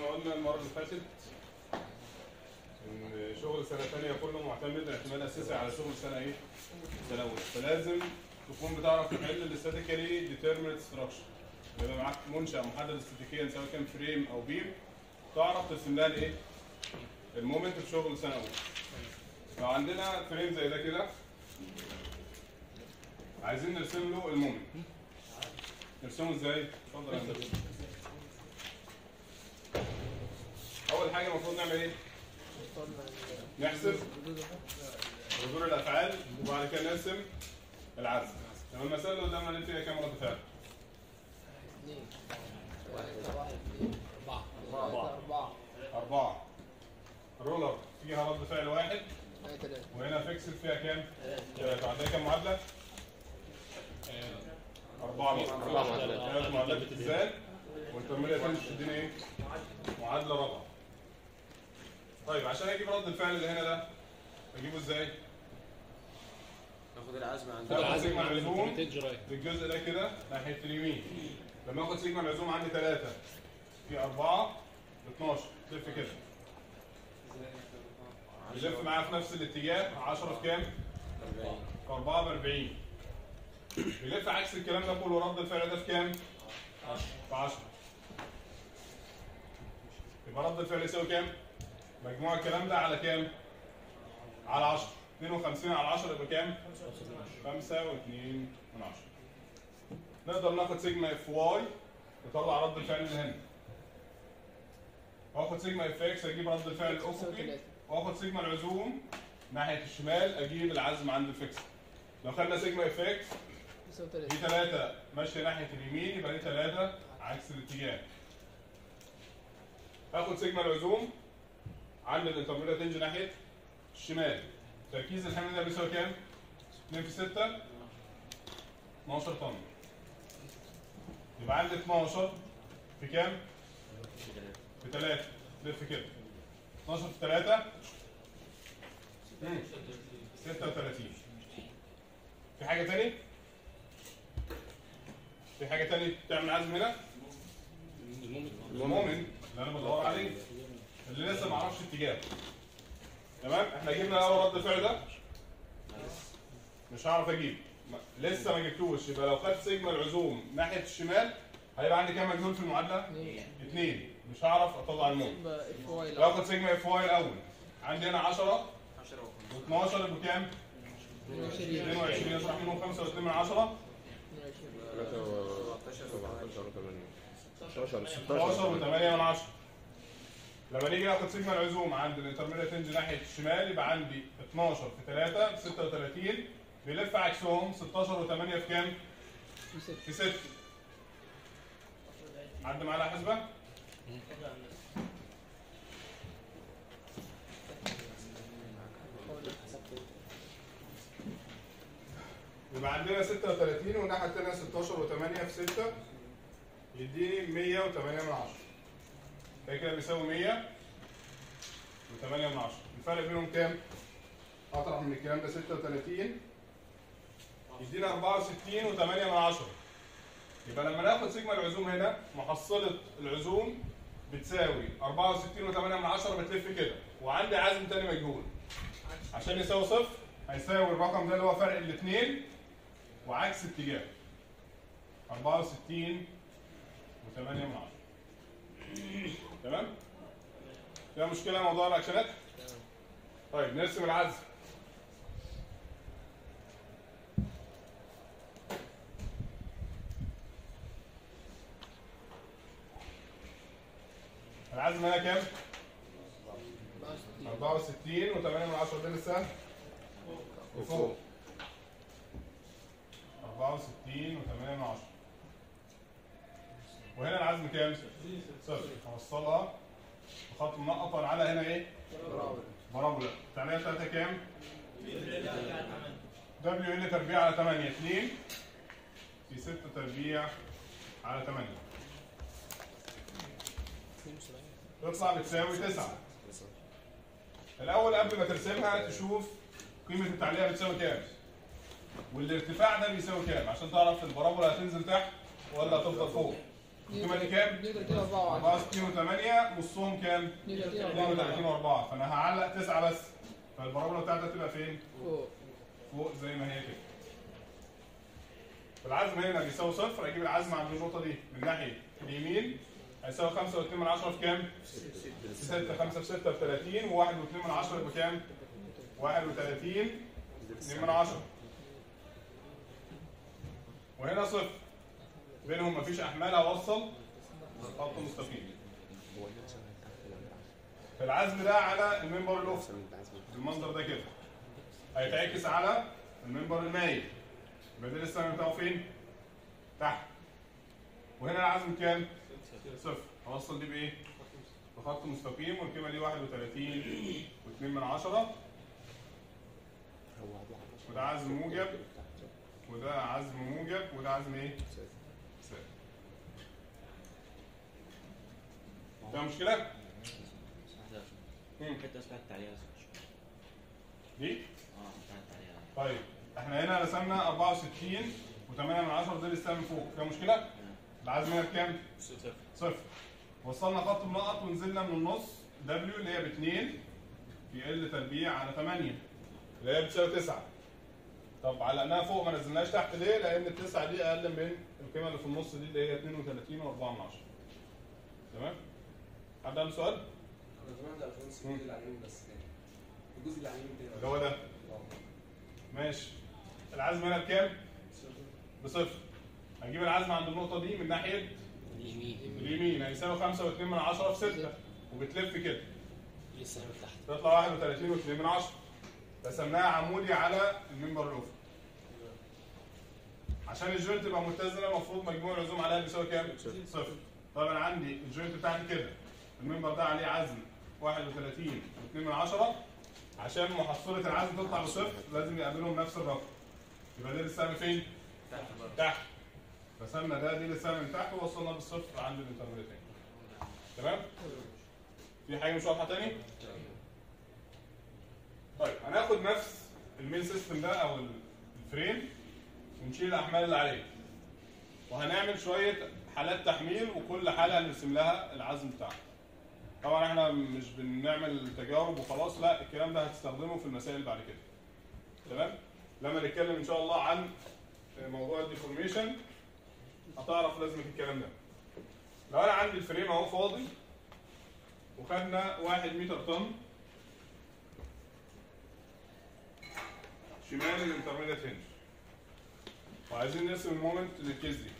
قلنا المره اللي فاتت ان شغل سنه ثانيه كله معتمد اعتماد اساسي على شغل سنه ايه؟ سنه اولى فلازم تكون بتعرف تحل الاستاتيكالي ديترمينت ستراكشر يبقى معاك منشا محدد استاتيكيا سواء كان فريم او بيم تعرف ترسم لها الايه؟ المومنت في شغل سنه اولى لو عندنا فريم زي ده كده عايزين نرسم له المومنت نرسمه ازاي؟ اتفضل يا هندسه اول حاجه المفروض نعمل ايه؟ نحسب ردود الافعال وبعد كده نرسم العزم لما المساله اللي قدامنا دي فيها كام رد فعل؟ اثنين واحد واحد اثنين أربعة ثلاثة أربعة أربعة الرولر فيها رد فعل واحد هاي ثلاثة وهنا فيكسد فيها كام؟ ثلاثة عندنا كام معادلة؟ أربعة أربعة معادلات. ثلاث معادلات اتزان والترمية تاني تدينا إيه؟ معادلة رابعة طيب عشان أجيب رد الفعل اللي هنا ده أجيبه إزاي؟ ناخد العزم عند لا. العزم سيجما عند العزوم. البرسنتج رايت في الجزء ده كده ناحية اليمين لما آخد سيجما العزوم عندي ثلاثة في أربعة 12 تلف كده يلف معايا في نفس الاتجاه 10 في كام؟ 40 في 4 ب 40 بيلف عكس الكلام ده كله رد الفعل ده في كام؟ في 10 يبقى رد الفعل يساوي كام؟ مجموع الكلام ده على كام؟ على 10 52 على 10 يبقى كام؟ 5 و2 من 10 نقدر ناخد سيجما اف واي نطلع رد الفعل اللي هنا واخد سيجما اف اكس اجيب رد الفعل الافقي واخد سيجما العزوم ناحيه الشمال اجيب العزم عند الفيكس لو خدنا سيجما اف اكس يساوي دي ثلاثة ثلاثة ماشية ناحية اليمين يبقى دي ثلاثة عكس الاتجاه. هاخد سيجما العزوم عند الانترميديت تنجي ناحية الشمال. تركيز الحمل ده بيساوي كام؟ 2 في 6 12 طن. يبقى عندي 12 في كام؟ في 3 لف كده. 12 في 3 36 في حاجة تاني؟ في حاجة تانية تعمل عزم هنا؟ المؤمن اللي انا بدور عليه اللي لسه ما اعرفش اتجاهه تمام احنا جبنا اول رد فعل ده مش هعرف اجيب ما- لسه ما جبتوش يبقى لو خدت سيجما العزوم ناحيه الشمال هيبقى عندي كام مجنون في المعادله؟ اثنين اثنين مش هعرف اطلع المؤمن يبقى اف واي باخد سيجما اف واي الاول عندي هنا 10 10 و12 يبقوا كام؟ 22 22 يطرح منهم 5 و2 من 10 14 16 و8 من 10 لما نيجي ناخد سيجما العزوم عند الانترميديت تنج ناحيه الشمال يبقى عندي 12 في 3 36 بيلف عكسهم 16 و8 في كام؟ في ستة في 6 عد معانا حسبه يبقى عندنا 36 والناحيه الثانيه 16 و8 في 6 يديني 108 من 10 ده كده بيساوي 100 و8 من 10 الفرق بينهم كام؟ اطرح من الكلام ده 36 يدينا 64 و8 من 10 يبقى لما ناخد سيجما العزوم هنا محصلة العزوم بتساوي 64 و8 من 10 بتلف كده وعندي عزم تاني مجهول عشان يساوي صفر هيساوي الرقم ده اللي هو فرق الاثنين وعكس اتجاه 64 و8 من 10 تمام؟ فيها مشكلة موضوع الأكشنات؟ طيب نرسم العزم العزم هنا كام؟ 64 و8 من 10 ده لسه وفوق 64 و8 من 10 وهنا العزم كام؟ صفر هوصلها بخط منقط على هنا ايه؟ بارابولا تعملها 3 كام؟ دبليو ال تربيع على 8 2 في 6 تربيع على 8 تطلع بتساوي 9 الاول قبل ما ترسمها تشوف قيمه التعليقه بتساوي كام والارتفاع ده بيساوي كام عشان تعرف البارابولا هتنزل تحت ولا هتفضل فوق القيمه دي كام؟ 32 4 64 و8 نصهم كام؟ 32 32 4 و4 فانا هعلق 9 بس فالبرامبله بتاعتها تبقى فين؟ فوق فوق زي ما هي كده. العزم هنا بيساوي صفر اجيب العزم عند النقطه دي من ناحيه اليمين هيساوي 5 و2 من 10 في كام؟ 6 5 في 6 في 30 و1 و2 من 10 يبقى كام؟ 31 2 من 10 وهنا صفر بينهم مفيش احمال هوصل خط مستقيم العزم ده على المنبر الافقي بالمنظر ده كده هيتعكس على المنبر المايل يبقى ده السهم بتاعه فين؟ تحت وهنا العزم كام؟ صفر هوصل دي بايه؟ بخط مستقيم والقيمه دي 31 و2 من 10 وده عزم موجب وده عزم موجب وده عزم ايه؟ سالب ده مشكله؟ مم. الحته بتاعت التعليق بس دي؟ اه بتاعت التعليق طيب احنا هنا رسمنا 64 و8 من 10 ده السهم فوق فيها مشكله؟ العزم هنا بكام؟ صفر صفر وصلنا خط النقط ونزلنا من النص دبليو اللي هي ب 2 في ال تربيع على 8 اللي هي بتساوي 9 طب علقناها فوق ما نزلناش تحت ليه؟ لان التسعه دي اقل من القيمه اللي في النص دي اللي هي 32 و4 من 10 تمام؟ حد عنده سؤال؟ انا زمان ده باشمهندس الجزء اللي على اليمين بس كده الجزء اللي على اليمين كده اللي هو ده ماشي العزم هنا بكام؟ بصفر هنجيب العزم عند النقطه دي من ناحيه اليمين اليمين هيساوي 5 و2 من 10 في 6 وبتلف كده لسه من تحت تطلع 31 و2 من 10 رسمناها عمودي على المنبر الافقي عشان الجوينت تبقى متزنه المفروض مجموع العزوم عليها بيساوي كام؟ صفر طب انا عندي الجوينت بتاعتي كده المنبر ده عليه عزم 31 و2 من 10 عشان محصله العزم تطلع بصفر لازم يقابلهم نفس الرقم يبقى ده السهم فين؟ تحت رسمنا ده دي السهم من تحت ووصلنا بالصفر عند الانترميديت تمام؟ في حاجه مش واضحه تاني؟ طيب هناخد نفس المين سيستم ده او الفريم ونشيل الاحمال اللي عليه وهنعمل شويه حالات تحميل وكل حاله هنرسم لها العزم بتاعها طبعا احنا مش بنعمل تجارب وخلاص لا الكلام ده هتستخدمه في المسائل بعد كده تمام لما نتكلم ان شاء الله عن موضوع الديفورميشن هتعرف لازمه الكلام ده لو انا عندي الفريم اهو فاضي وخدنا 1 متر طن شمال الانترميديت هنج وعايزين نرسم المومنت للكيس دي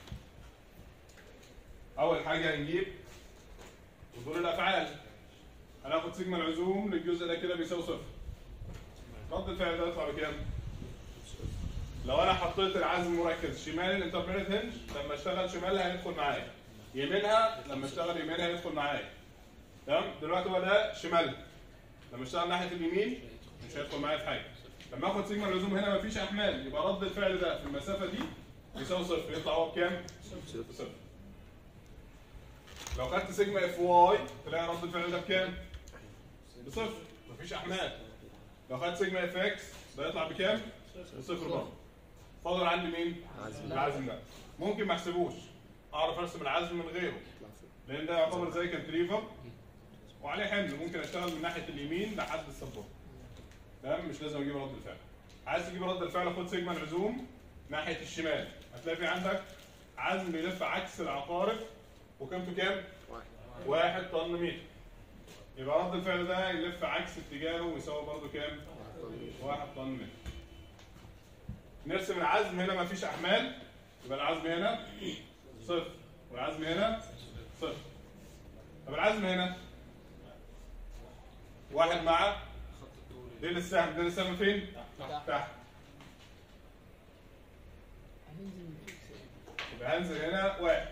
اول حاجه هنجيب ودور الافعال هناخد سيجما العزوم للجزء ده كده بيساوي صفر رد الفعل ده يطلع بكام؟ لو انا حطيت العزم مركز شمال الانترميديت هنج لما اشتغل شمالها هيدخل معايا يمينها لما اشتغل يمينها هيدخل معايا تمام دلوقتي هو ده شمال لما اشتغل ناحيه اليمين مش هيدخل معايا في حاجه لما اخد سيجما العزوم هنا مفيش احمال يبقى رد الفعل ده في المسافه دي يساوي صفر يطلع هو بكام؟ صفر لو خدت سيجما اف واي تلاقي رد الفعل ده بكام؟ بصفر مفيش احمال لو خدت سيجما اف اكس ده يطلع بكام؟ بصفر برضه فاضل عندي مين؟ العزم ده ممكن ما احسبوش اعرف ارسم العزم من غيره لان ده يعتبر زي كانتريفر وعليه حمل ممكن اشتغل من ناحيه اليمين لحد السبورت تمام مش لازم اجيب رد الفعل عايز تجيب رد الفعل خد سيجما العزوم ناحيه الشمال هتلاقي في عندك عزم بيلف عكس العقارب وقيمته كام؟ واحد طن متر يبقى رد الفعل ده يلف عكس اتجاهه ويساوي برضه كام؟ واحد طن متر نرسم العزم هنا مفيش احمال يبقى العزم هنا صفر والعزم هنا صفر طب العزم هنا واحد مع ديل السهم ديل السهم فين؟ تحت. تحت هننزل من فوق. يبقى هنزل هنا واحد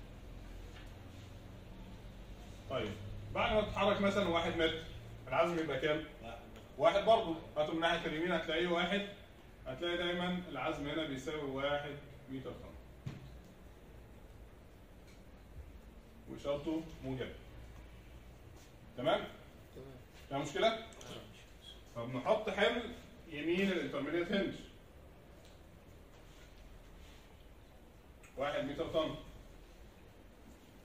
طيب بعد ما تتحرك مثلا واحد متر العزم يبقى كام؟ واحد برضه هاتوا من ناحيه اليمين هتلاقيه واحد هتلاقي دايما العزم هنا بيساوي واحد متر طن واشارته موجبه تمام؟ تمام فيها مشكله؟ طب نحط حمل يمين الانترميديت هنج واحد متر طن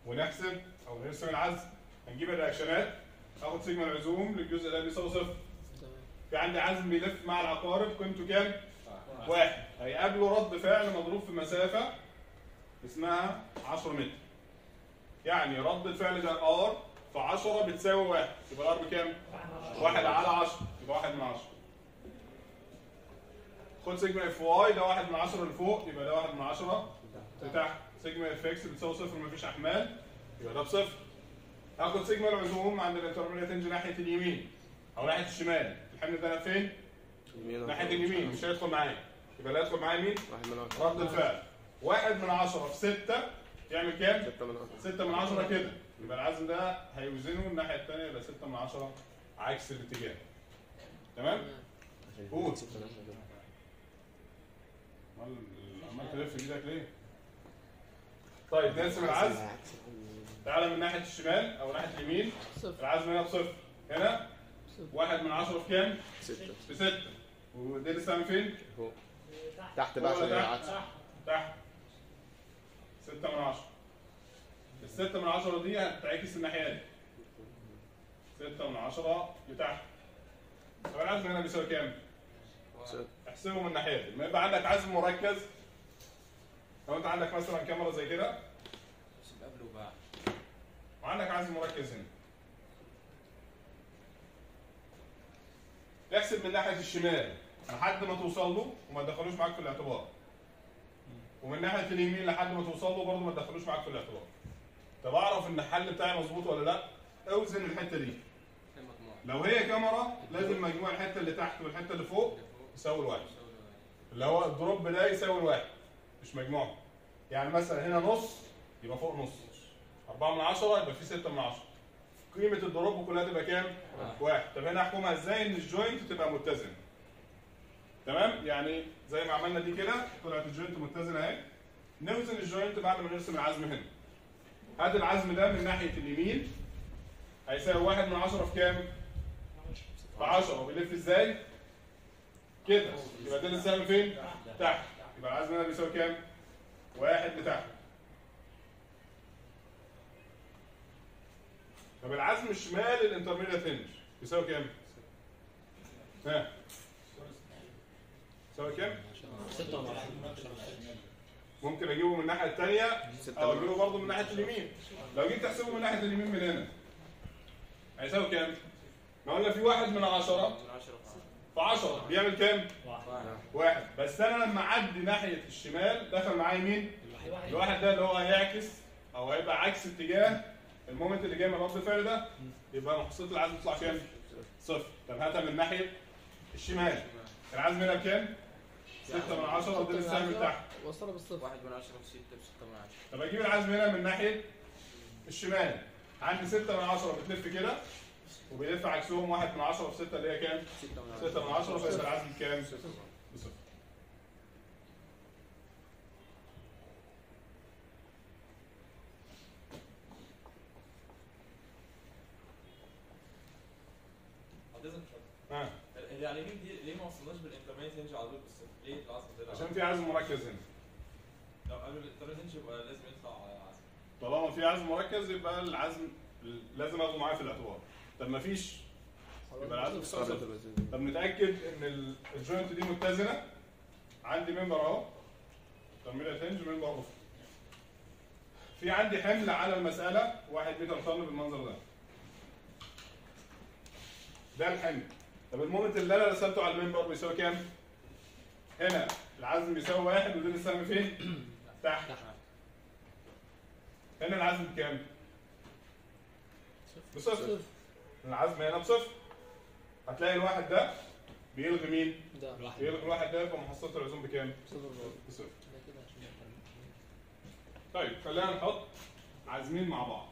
ونحسب او نرسم العزم هنجيب الرياكشنات اخد سيجما العزوم للجزء ده بيساوي صفر تمام في عندي عزم بيلف مع العقارب قيمته كام؟ واحد هيقابله رد فعل مضروب في مسافة اسمها 10 متر يعني رد الفعل ده ار في 10 بتساوي واحد يبقى الار بكام؟ واحد على 10 يبقى واحد من 10 خد سيجما اف واي ده واحد من 10 لفوق يبقى ده واحد من 10 لتحت سيجما اف اكس بتساوي صفر مفيش احمال يبقى ده بصفر هاخد سيجما العزوم عند الانترميديت تنجي ناحيه اليمين او ناحيه الشمال الحمل ده فين؟ ناحيه اليمين مش هيدخل معايا يبقى اللي هيدخل معايا مين؟ واحد من عشرة رد الفعل واحد من عشرة في ستة يعمل كام؟ ستة من عشرة ستة من عشرة كده يبقى العزم ده هيوزنه الناحية التانية يبقى ستة من عشرة عكس الاتجاه تمام؟ قول. ستة من عشرة. امال عمال تلف بايدك ليه؟ طيب نرسم العزم تعالى من ناحية الشمال أو ناحية اليمين صفر العزم هنا بصفر هنا صفر واحد من عشرة في كام؟ ستة في ستة ودي لسه فين؟ فوق تحت بقى فوق عشان ولا العكس تحت ستة من عشرة الستة من عشرة دي هتتعكس الناحية دي ستة من عشرة لتحت طب العزم هنا بيساوي كام؟ ستة. احسبه من الناحية دي لما يبقى عندك عزم مركز لو انت عندك مثلا كاميرا زي كده بس قبل وبعد وعندك عزم مركز هنا احسب من ناحية الشمال لحد ما توصل له وما تدخلوش معاك في الاعتبار ومن ناحية اليمين لحد ما توصل له برضه ما تدخلوش معاك في الاعتبار طب اعرف ان الحل بتاعي مظبوط ولا لا اوزن الحتة دي لو هي كاميرا لازم مجموع الحتة اللي تحت والحتة اللي فوق يساوي الواحد اللي هو الدروب ده يساوي الواحد مش مجموعه يعني مثلا هنا نص يبقى فوق نص أربعة من عشرة يبقى في ستة من عشرة قيمة الدروب كلها تبقى كام؟ واحد طب هنا أحكمها إزاي إن الجوينت تبقى متزنة تمام؟ يعني زي ما عملنا دي كده طلعت الجوينت متزنة أهي نوزن الجوينت بعد ما نرسم العزم هنا هات العزم ده من ناحية اليمين هيساوي واحد من عشرة في كام؟ في 10 وبيلف ازاي؟ كده يبقى ده السهم فين؟ تحت يبقى العزم هنا بيساوي كام؟ واحد لتحت طب العزم الشمال الانترميديت هنج بيساوي كام؟ ها بيساوي كام؟ ستة من عشرة ممكن اجيبه من الناحيه الثانيه ستة او من اجيبه برضه من ناحيه اليمين لو جيت تحسبه من ناحيه اليمين من هنا هيساوي كام؟ ما قلنا في واحد من عشرة في 10 بيعمل كام؟ واحد بس انا لما اعدي ناحيه الشمال دخل معايا مين؟ الواحد ده اللي هو هيعكس او هيبقى عكس اتجاه المومنت اللي جاي من رد الفعل ده يبقى محصله العزم تطلع كام؟ صفر طب هاتها من ناحيه الشمال العزم هنا بكام؟ 6 من 10 وده السهم اللي تحت وصلها بالصفر واحد من عشرة في ستة بستة من عشرة طب اجيب العزم هنا من ناحيه الشمال عندي 6 من 10 بتلف كده وبيلف عكسهم 1 من 10 في 6 اللي هي كام؟ ستة من عشرة 6 من 10 فيبقى العزم كام؟ بصفر حضرتك ها اللي على اليمين دي ليه ما وصلناش بالانترميت هنج على طول بالصفر؟ ليه العصر ده عشان في عزم مركز هنا لو قبل الانترميت هنج يبقى لازم يطلع عصر طالما في عزم مركز يبقى العزم لازم اخده معايا في الاعتبار طب ما فيش يبقى العزم بيساوي صفر طب نتاكد ان ال- الجوينت دي متزنه عندي ممبر اهو ترميله هنج ممبر افقي في عندي حمل على المساله 1 متر طن بالمنظر ده ده الحمل طب المومنت اللي انا رسمته على الممبر بيساوي كام؟ هنا العزم بيساوي واحد ودي السهم فين؟ تحت هنا العزم بكام؟ بصفر صفر العزم هنا بصفر هتلاقي الواحد ده بيلغي مين؟ ده الواحد بيلغي الواحد ده يبقى محصلة العزوم بكام؟ صفر برضه بصفر ده كده عشان يفهم. طيب خلينا نحط عازمين مع بعض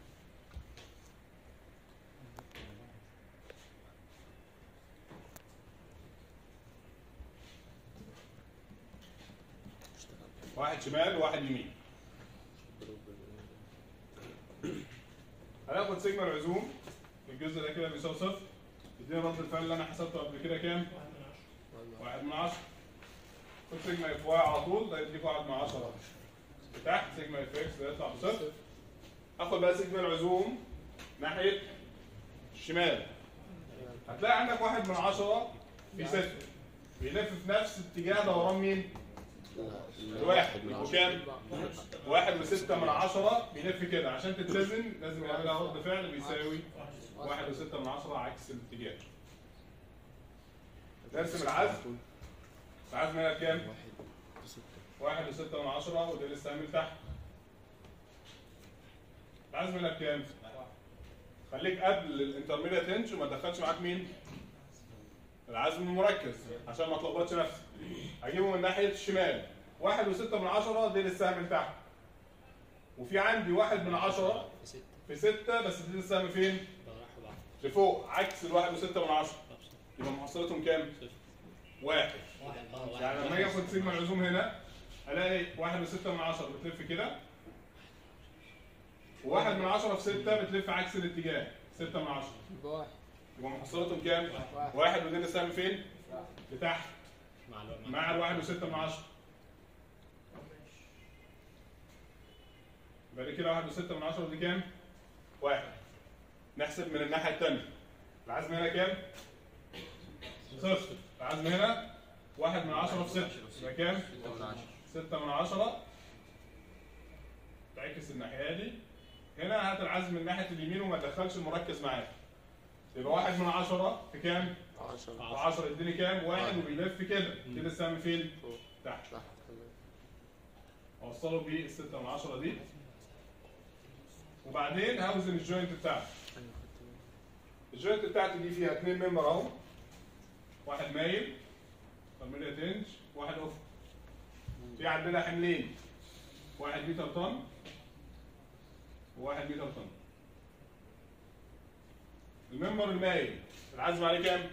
واحد شمال وواحد يمين هناخد سيجما العزوم الجزء ده كده بيساوي صفر يدينا رد الفعل اللي انا حسبته قبل كده كام؟ واحد من عشرة خد سيجما اف واي على طول ده يديك واحد من عشرة تحت سيجما اف اكس ده يطلع بصفر اخد بقى سيجما العزوم ناحيه الشمال هتلاقي عندك واحد من عشرة في ستة بيلف في نفس اتجاه دوران مين؟ الواحد وكام؟ واحد وستة من عشرة بيلف كده عشان تتزن لازم يعملها رد فعل بيساوي واحد وستة من عشرة عكس الاتجاه نرسم العزم العزم هنا بكام؟ واحد وستة من عشرة وده لسه من تحت العزم هنا بكام؟ خليك قبل الانترميديت هنج وما تدخلش معاك مين؟ العزم المركز عشان ما تلخبطش نفسك هجيبه من ناحية الشمال واحد وستة من عشرة دي لسه من تحت وفي عندي واحد من عشرة في ستة في ستة بس دي لسه فين؟ بروح بعض لفوق عكس الواحد وستة من عشرة يبقى محصلتهم كام؟ واحد يعني لما اجي اخد سيجما العزوم هنا الاقي واحد وستة من عشرة بتلف كده وواحد من عشرة في ستة بتلف عكس الاتجاه ستة من عشرة يبقى واحد يبقى محصلتهم كام؟ واحد واحد ودي لسه فين؟ لتحت مع الوقت مع الواحد وستة من عشرة يبقى دي كده واحد وستة من عشرة ودي كام؟ واحد نحسب من الناحية التانية العزم هنا كام؟ صفر العزم هنا واحد من عشرة في ستة يبقى كام؟ ستة من عشرة ستة من عشرة تعكس الناحية دي هنا هات العزم من ناحية اليمين وما تدخلش المركز معاك يبقى واحد من عشرة في كام؟ عشرة وعشرة يديني كام؟ واحد وبيلف كده كده السهم فين؟ فوق. تحت تحت تمام اوصله بالستة من عشرة دي وبعدين هوزن الجوينت بتاعتي أيوة، خدت بالي. الجوينت بتاعتي دي فيها اثنين ممبر اهو واحد مايل ترميليا تنج واحد اوف في عندنا حملين واحد متر طن وواحد متر طن الممبر المايل العزم عليه كام؟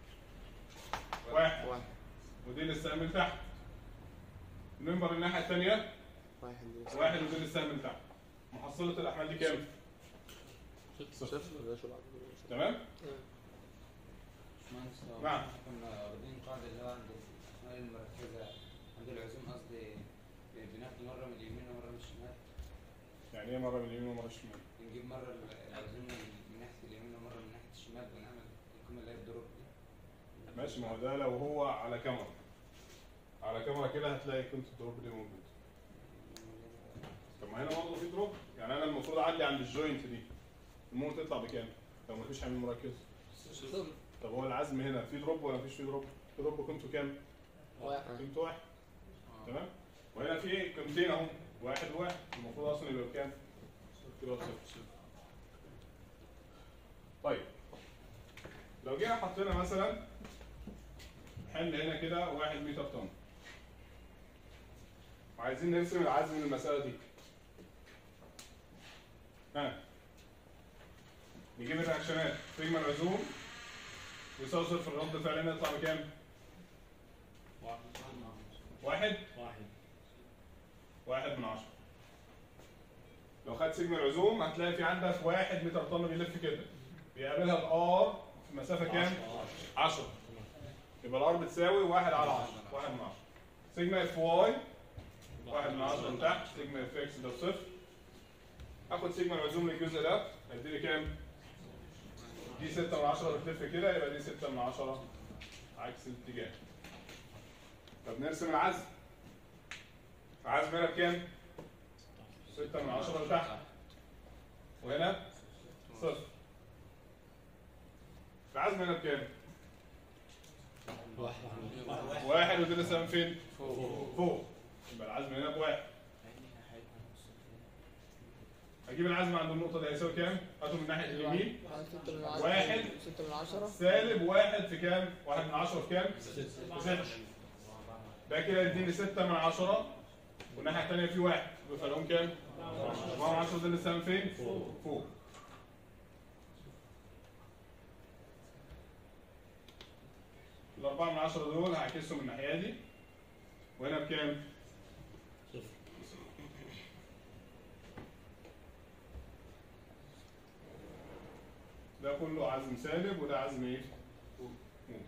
واحد واحد ودي لسه من تحت الممبر الناحية الثانية واحد لسه. واحد ودي لسه من تحت محصلة الأحمال دي كام؟ صفر ده شو العدد؟ تمام؟ باشمهندس لو نعم. إحنا كنا واخدين قاعدة اللي هو عند الأسماء المركزة عند العزوم قصدي ب- بناخد مرة من اليمين ومرة من الشمال يعني ايه مرة من اليمين ومرة الشمال؟ بنجيب مرة ال- العزوم من من ناحية اليمين ومرة من ناحية الشمال بنعمل القيمة اللي هي الدروب دي ماشي ما هو ده لو هو على كاميرا على كاميرا كده هتلاقي كنت الدروب دي موجود طب ما هنا برضه في دروب يعني انا المفروض اعدي عند الجوينت دي المهم تطلع بكام؟ لو مفيش حمل مركز صفر طب هو العزم هنا في دروب ولا مفيش في دروب؟ في دروب قيمته كام؟ واحد قيمته واحد تمام؟ وهنا في قيمتين اهو واحد وواحد المفروض اصلا يبقى بكام؟ كده صفر طيب لو جينا حطينا مثلا حمل هنا كده واحد متر طن وعايزين نرسم العزم من المسألة دي ها نجيب الرياكشنات سيجما العزوم يساوي صفر رد فعلنا يطلع بكام؟ واحد واحد واحد واحد من عشرة لو خدت سيجما العزوم هتلاقي في عندك واحد متر طن بيلف كده بيقابلها الار في مسافة كام؟ 10 يبقى الار بتساوي واحد على 10 واحد من 10 سيجما اف واي واحد من 10 من تحت سيجما اف اكس ده بصفر اخد سيجما العزوم للجزء ده هيديني كام؟ دي 6 من 10 بتلف كده يبقى دي 6 من 10 عكس الاتجاه طب نرسم العزم العزم هنا بكام؟ 6 من 10 لتحت وهنا صفر العزم هنا بكام؟ واحد واحد ودي لسه من فين؟ فوق فوق يبقى العزم هنا بواحد هجيب العزم عند النقطة دي هيساوي كام؟ هاته من ناحية اليمين واحد ستة من عشرة واحد. ستة من عشرة سالب واحد في كام؟ واحد من عشرة في كام؟ في ستة ده كده يديني ستة من عشرة والناحية التانية في واحد يبقى فرقهم كام؟ أربعة من عشرة دي لسه من فين؟ فوق فوق الأربعة من عشرة دول هعكسهم من الناحية دي وهنا بكام؟ صفر ده كله عزم سالب وده عزم ايه؟ موجب.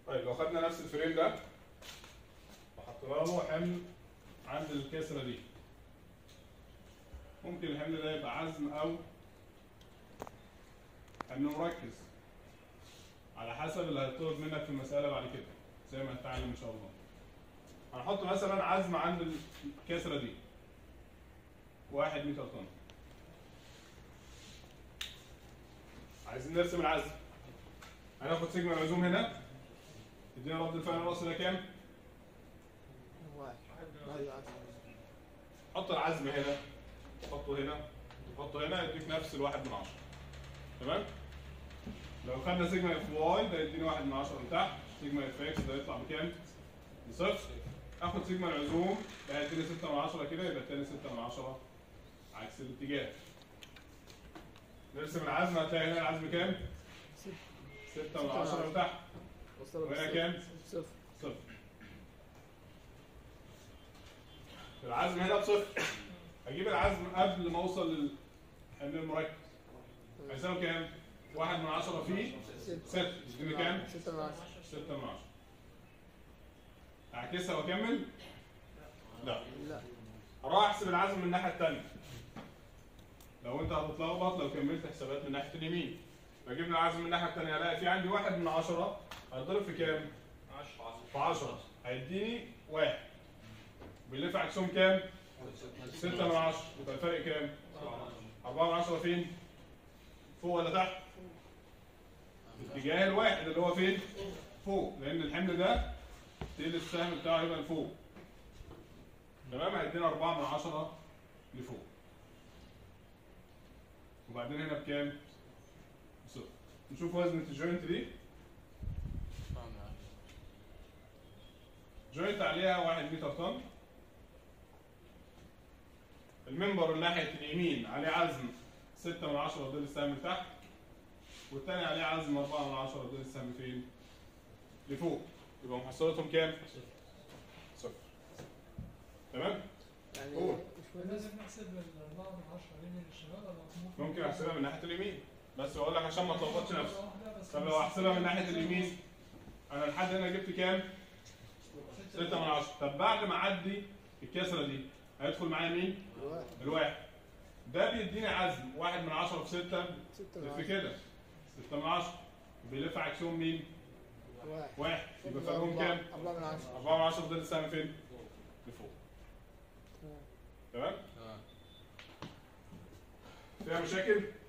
طيب لو خدنا نفس الفريم ده وحطينا له حمل عند الكسره دي ممكن الحمل ده يبقى عزم او حمل مركز على حسب اللي هيطلب منك في المساله بعد كده زي ما هتتعلم ان شاء الله هنحط مثلا عزم عند الكسره دي واحد متر طن عايزين نرسم العزم هناخد سيجما العزوم هنا تدينا رد الفعل الرأسي ده كام؟ واحد واحد واحد. حط العزم هنا حطه هنا تحطه هنا يديك نفس الواحد من عشرة تمام؟ لو خدنا سيجما اف واي ده يديني واحد من عشرة من تحت سيجما اف اكس ده يطلع بكام؟ بصفر اخد سيجما العزوم ده هيديني ستة من عشرة كده يبقى التاني ستة من عشرة عكس الاتجاه نرسم العزم هتلاقي هنا العزم كام؟ ستة من عشرة من تحت وصل وهنا كام؟ صفر صفر العزم هنا بصفر هجيب العزم قبل ما اوصل للحمل المركز هيساوي كام؟ واحد من عشرة في ستة ستة يديني كام؟ ستة من عشرة ستة من عشرة اعكسها واكمل؟ لا لا هروح احسب العزم من الناحية التانية لو انت هتتلخبط لو كملت حسابات من ناحية اليمين بجيب لي العزم من الناحية التانية هلاقي في عندي واحد من عشرة هيضرب في كام؟ 10 في 10 هيديني واحد بيلف عكسهم كام؟ 6 من 10 يبقى الفرق كام؟ 4 من 10 فين؟ فوق ولا تحت؟ في اتجاه الواحد اللي هو فين؟ فوق لأن الحمل ده تيل السهم بتاعه يبقى لفوق تمام هيدينا 4 من 10 لفوق وبعدين هنا بكام؟ بصفر نشوف وزنة الجوينت دي جوينت عليها واحد متر طن المنبر ناحية اليمين عليه عزم ستة من عشرة وديل السهم تحت والتاني عليه عزم أربعة من عشرة وديل السهم فين؟ لفوق يبقى محصلتهم كام؟ صفر تمام؟ يعني قول. مش مهم. لازم نحسب الأربعة من عشرة يمين الشمال ولا ممكن أحسبها من ناحية اليمين بس بقول لك عشان ما تلخبطش نفسك واحدة بس طب لو أحسبها من ناحية اليمين أنا لحد هنا جبت كام؟ ستة من عشرة طب بعد ما أعدي الكسرة دي هيدخل معايا مين؟ واحد الواحد ده بيديني عزم واحد من عشرة في ستة ستة من لف عشرة كده ستة من عشرة بيلف عكسهم مين؟ واحد واحد يبقى فرقهم كام؟ أربعة من عشرة أربعة من عشرة ده السهم فين؟ لفوق تمام. تمام؟ تمام فيها مشاكل؟